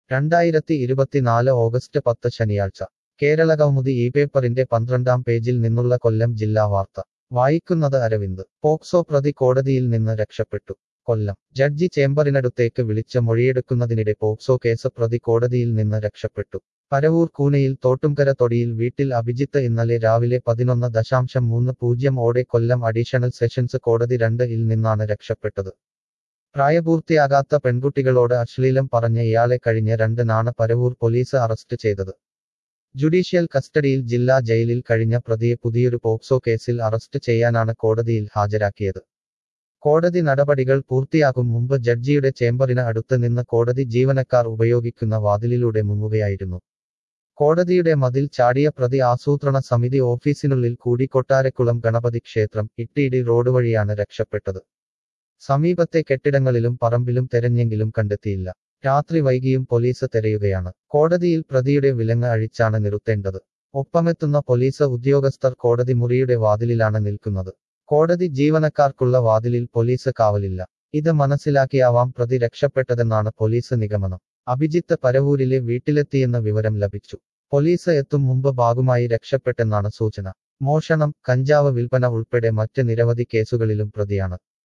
രണ്ടായിരത്തി ഇരുപത്തിനാല് ഓഗസ്റ്റ് പത്ത് ശനിയാഴ്ച കേരള കൗമുദി ഈ പേപ്പറിന്റെ പന്ത്രണ്ടാം പേജിൽ നിന്നുള്ള കൊല്ലം ജില്ലാ വാർത്ത വായിക്കുന്നത് അരവിന്ദ് പോക്സോ പ്രതി കോടതിയിൽ നിന്ന് രക്ഷപ്പെട്ടു കൊല്ലം ജഡ്ജി ചേംബറിനടുത്തേക്ക് വിളിച്ച് മൊഴിയെടുക്കുന്നതിനിടെ പോക്സോ കേസ് പ്രതി കോടതിയിൽ നിന്ന് രക്ഷപ്പെട്ടു പരവൂർ കൂനയിൽ തോട്ടുംകര തൊടിയിൽ വീട്ടിൽ അഭിജിത്ത് ഇന്നലെ രാവിലെ പതിനൊന്ന് ദശാംശം മൂന്ന് പൂജ്യം ഓടെ കൊല്ലം അഡീഷണൽ സെഷൻസ് കോടതി രണ്ട് ഇൽ നിന്നാണ് രക്ഷപ്പെട്ടത് പ്രായപൂർത്തിയാകാത്ത പെൺകുട്ടികളോട് അശ്ലീലം പറഞ്ഞ ഇയാളെ കഴിഞ്ഞ രണ്ടിനാണ് പരവൂർ പോലീസ് അറസ്റ്റ് ചെയ്തത് ജുഡീഷ്യൽ കസ്റ്റഡിയിൽ ജില്ലാ ജയിലിൽ കഴിഞ്ഞ പ്രതിയെ പുതിയൊരു പോക്സോ കേസിൽ അറസ്റ്റ് ചെയ്യാനാണ് കോടതിയിൽ ഹാജരാക്കിയത് കോടതി നടപടികൾ പൂർത്തിയാകും മുമ്പ് ജഡ്ജിയുടെ ചേംബറിന് അടുത്ത് നിന്ന് കോടതി ജീവനക്കാർ ഉപയോഗിക്കുന്ന വാതിലിലൂടെ മുങ്ങുകയായിരുന്നു കോടതിയുടെ മതിൽ ചാടിയ പ്രതി ആസൂത്രണ സമിതി ഓഫീസിനുള്ളിൽ കൂടി കൊട്ടാരക്കുളം ഗണപതി ക്ഷേത്രം ഇട്ടിയിടി റോഡ് വഴിയാണ് രക്ഷപ്പെട്ടത് സമീപത്തെ കെട്ടിടങ്ങളിലും പറമ്പിലും തെരഞ്ഞെങ്കിലും കണ്ടെത്തിയില്ല രാത്രി വൈകിയും പോലീസ് തെരയുകയാണ് കോടതിയിൽ പ്രതിയുടെ വിലങ്ങ് അഴിച്ചാണ് നിർത്തേണ്ടത് ഒപ്പമെത്തുന്ന പോലീസ് ഉദ്യോഗസ്ഥർ കോടതി മുറിയുടെ വാതിലിലാണ് നിൽക്കുന്നത് കോടതി ജീവനക്കാർക്കുള്ള വാതിലിൽ പോലീസ് കാവലില്ല ഇത് മനസ്സിലാക്കിയാവാം പ്രതി രക്ഷപ്പെട്ടതെന്നാണ് പോലീസ് നിഗമനം അഭിജിത്ത് പരവൂരിലെ വീട്ടിലെത്തിയെന്ന വിവരം ലഭിച്ചു പോലീസ് എത്തും മുമ്പ് ഭാഗമായി രക്ഷപ്പെട്ടെന്നാണ് സൂചന മോഷണം കഞ്ചാവ് വിൽപ്പന ഉൾപ്പെടെ മറ്റ് നിരവധി കേസുകളിലും പ്രതിയാണ്